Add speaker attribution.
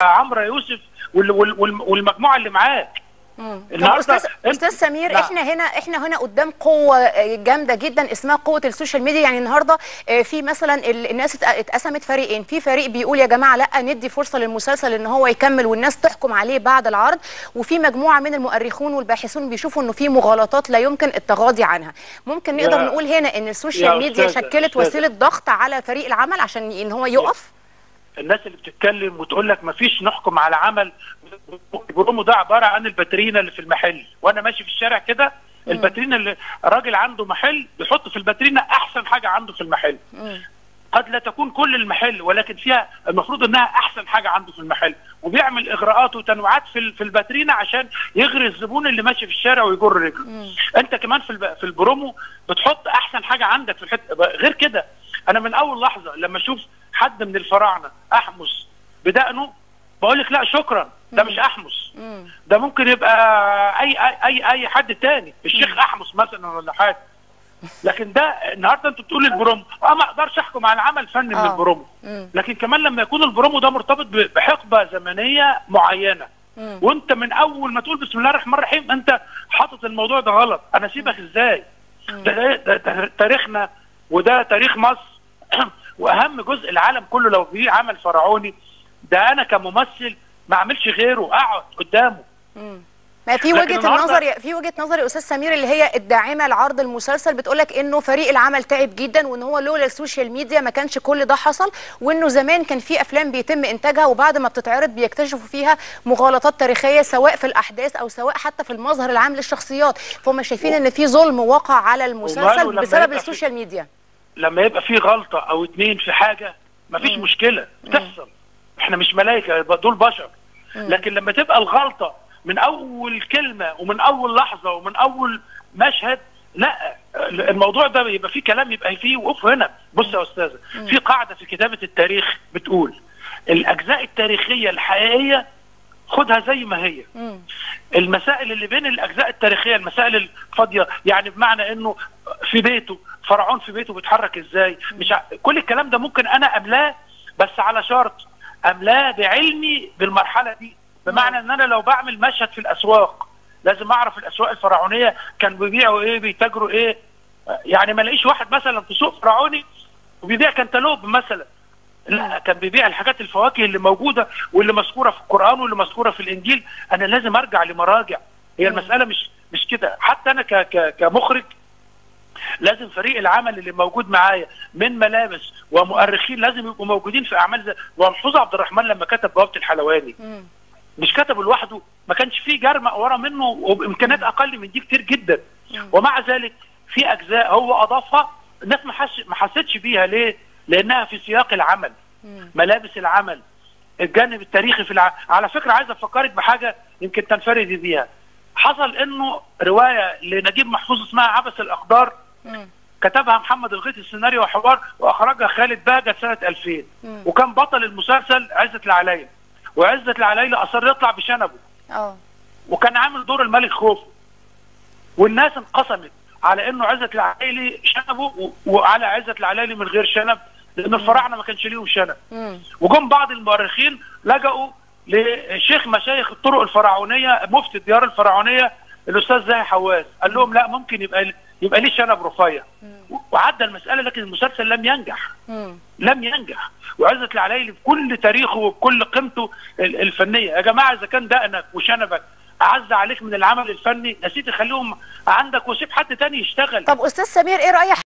Speaker 1: عمرو يوسف وال- وال- وال- والمجموعه اللي معاك
Speaker 2: طب
Speaker 1: النهاردة
Speaker 2: استاذ
Speaker 1: أنت-
Speaker 2: استاذ سمير
Speaker 1: نعم.
Speaker 2: احنا هنا احنا هنا قدام قوه آه، جامده جدا اسمها قوه السوشيال ميديا يعني النهارده آه، في مثلا ال- الناس ات- اتقسمت فريقين في فريق بيقول يا جماعه لا ندي فرصه للمسلسل ان هو يكمل والناس تحكم عليه بعد العرض وفي مجموعه من المؤرخون والباحثون بيشوفوا انه في مغالطات لا يمكن التغاضي عنها ممكن نقدر
Speaker 1: يا-
Speaker 2: نقول هنا ان السوشيال
Speaker 1: يا
Speaker 2: ميديا
Speaker 1: أستاذة،
Speaker 2: شكلت
Speaker 1: أستاذة.
Speaker 2: وسيله ضغط على فريق العمل عشان ان هو يقف
Speaker 1: الناس اللي بتتكلم وتقول لك ما فيش نحكم على عمل البرومو ده عباره عن الباترينا اللي في المحل وانا ماشي في الشارع كده الباترينا اللي راجل عنده محل بيحط في الباترينا احسن حاجه عنده في المحل قد لا تكون كل المحل ولكن فيها المفروض انها احسن حاجه عنده في المحل وبيعمل اغراءات وتنوعات في ال- في الباترينا عشان يغري الزبون اللي ماشي في الشارع ويجر رجله انت كمان في الب- في البرومو بتحط احسن حاجه عندك في الحته غير كده انا من اول لحظه لما اشوف حد من الفراعنه احمس بدقنه بقول لك لا شكرا ده مش احمس ده ممكن يبقى اي اي اي, أي حد تاني الشيخ احمس مثلا ولا حاجه لكن ده النهارده انت بتقول البرومو اه ما اقدرش احكم على عمل فني من
Speaker 2: آه.
Speaker 1: البرومو
Speaker 2: مم.
Speaker 1: لكن كمان لما يكون البرومو ده مرتبط ب- بحقبه زمنيه معينه
Speaker 2: مم.
Speaker 1: وانت من اول ما تقول بسم الله الرحمن الرحيم انت حاطط الموضوع ده غلط انا اسيبك ازاي ده, ده, ده تاريخنا وده تاريخ مصر واهم جزء العالم كله لو في عمل فرعوني ده انا كممثل ما اعملش غيره اقعد قدامه
Speaker 2: ما في
Speaker 1: لكن
Speaker 2: وجهه
Speaker 1: النهاردة-
Speaker 2: النظر في وجهه نظر يا استاذ سمير اللي هي الداعمه لعرض المسلسل بتقول لك انه فريق العمل تعب جدا وان هو لولا السوشيال ميديا ما كانش كل ده حصل وانه زمان كان في افلام بيتم انتاجها وبعد ما بتتعرض بيكتشفوا فيها مغالطات تاريخيه سواء في الاحداث او سواء حتى في المظهر العام للشخصيات فهم شايفين ان في ظلم وقع على المسلسل
Speaker 1: لما
Speaker 2: بسبب
Speaker 1: يبقى في-
Speaker 2: السوشيال ميديا
Speaker 1: لما يبقى في غلطه او اتنين في حاجه مفيش مشكله بتحصل احنا مش ملائكه يبقى دول بشر لكن لما تبقى الغلطه من اول كلمه ومن اول لحظه ومن اول مشهد لا الموضوع ده يبقى فيه كلام يبقى فيه وقف هنا بص يا استاذه في قاعده في كتابه التاريخ بتقول الاجزاء التاريخيه الحقيقيه خدها زي ما هي المسائل اللي بين الاجزاء التاريخيه المسائل الفاضيه يعني بمعنى انه في بيته فرعون في بيته بيتحرك ازاي مش ع... كل الكلام ده ممكن انا املاه بس على شرط املاه بعلمي بالمرحله دي بمعنى ان انا لو بعمل مشهد في الاسواق لازم اعرف الاسواق الفرعونيه كان بيبيعوا ايه بيتاجروا ايه يعني ما الاقيش واحد مثلا في سوق فرعوني وبيبيع كنتالوب مثلا لا كان بيبيع الحاجات الفواكه اللي موجوده واللي مذكوره في القران واللي مذكوره في الانجيل انا لازم ارجع لمراجع هي المساله مش مش كده حتى انا ك ك كمخرج لازم فريق العمل اللي موجود معايا من ملابس ومؤرخين لازم يبقوا موجودين في اعمال زي ومحفوظ عبد الرحمن لما كتب بوابه الحلواني مش كتبه لوحده ما كانش فيه جرمق ورا منه وبامكانيات اقل من دي كتير جدا ومع ذلك في اجزاء هو اضافها الناس ما حس ما حستش بيها ليه؟ لانها في سياق العمل ملابس العمل الجانب التاريخي في الع... على فكره عايز افكرك بحاجه يمكن تنفردي بيها حصل انه روايه لنجيب محفوظ اسمها عبث الاقدار كتبها محمد الغيث السيناريو وحوار واخرجها خالد بهجت سنه 2000 وكان بطل المسلسل عزت العلايلي وعزت العلايلي اصر يطلع بشنبه
Speaker 2: اه
Speaker 1: وكان عامل دور الملك خوف والناس انقسمت على انه عزت العلايلي شنبه و- وعلى عزت العلايلي من غير شنب لان الفراعنه ما كانش ليهم شنب وجم بعض المؤرخين لجأوا لشيخ مشايخ الطرق الفرعونيه مفتي الديار الفرعونيه الاستاذ زاهي حواس قال لهم لا ممكن يبقى يبقى ليه شنب رفيع وعدى المساله لكن المسلسل لم ينجح لم ينجح وعزت العلايلي بكل تاريخه وبكل قيمته ال- الفنيه يا جماعه اذا كان دقنك وشنبك اعز عليك من العمل الفني يا سيدي خليهم عندك وسيب حد تاني يشتغل
Speaker 2: طب استاذ سمير ايه رايك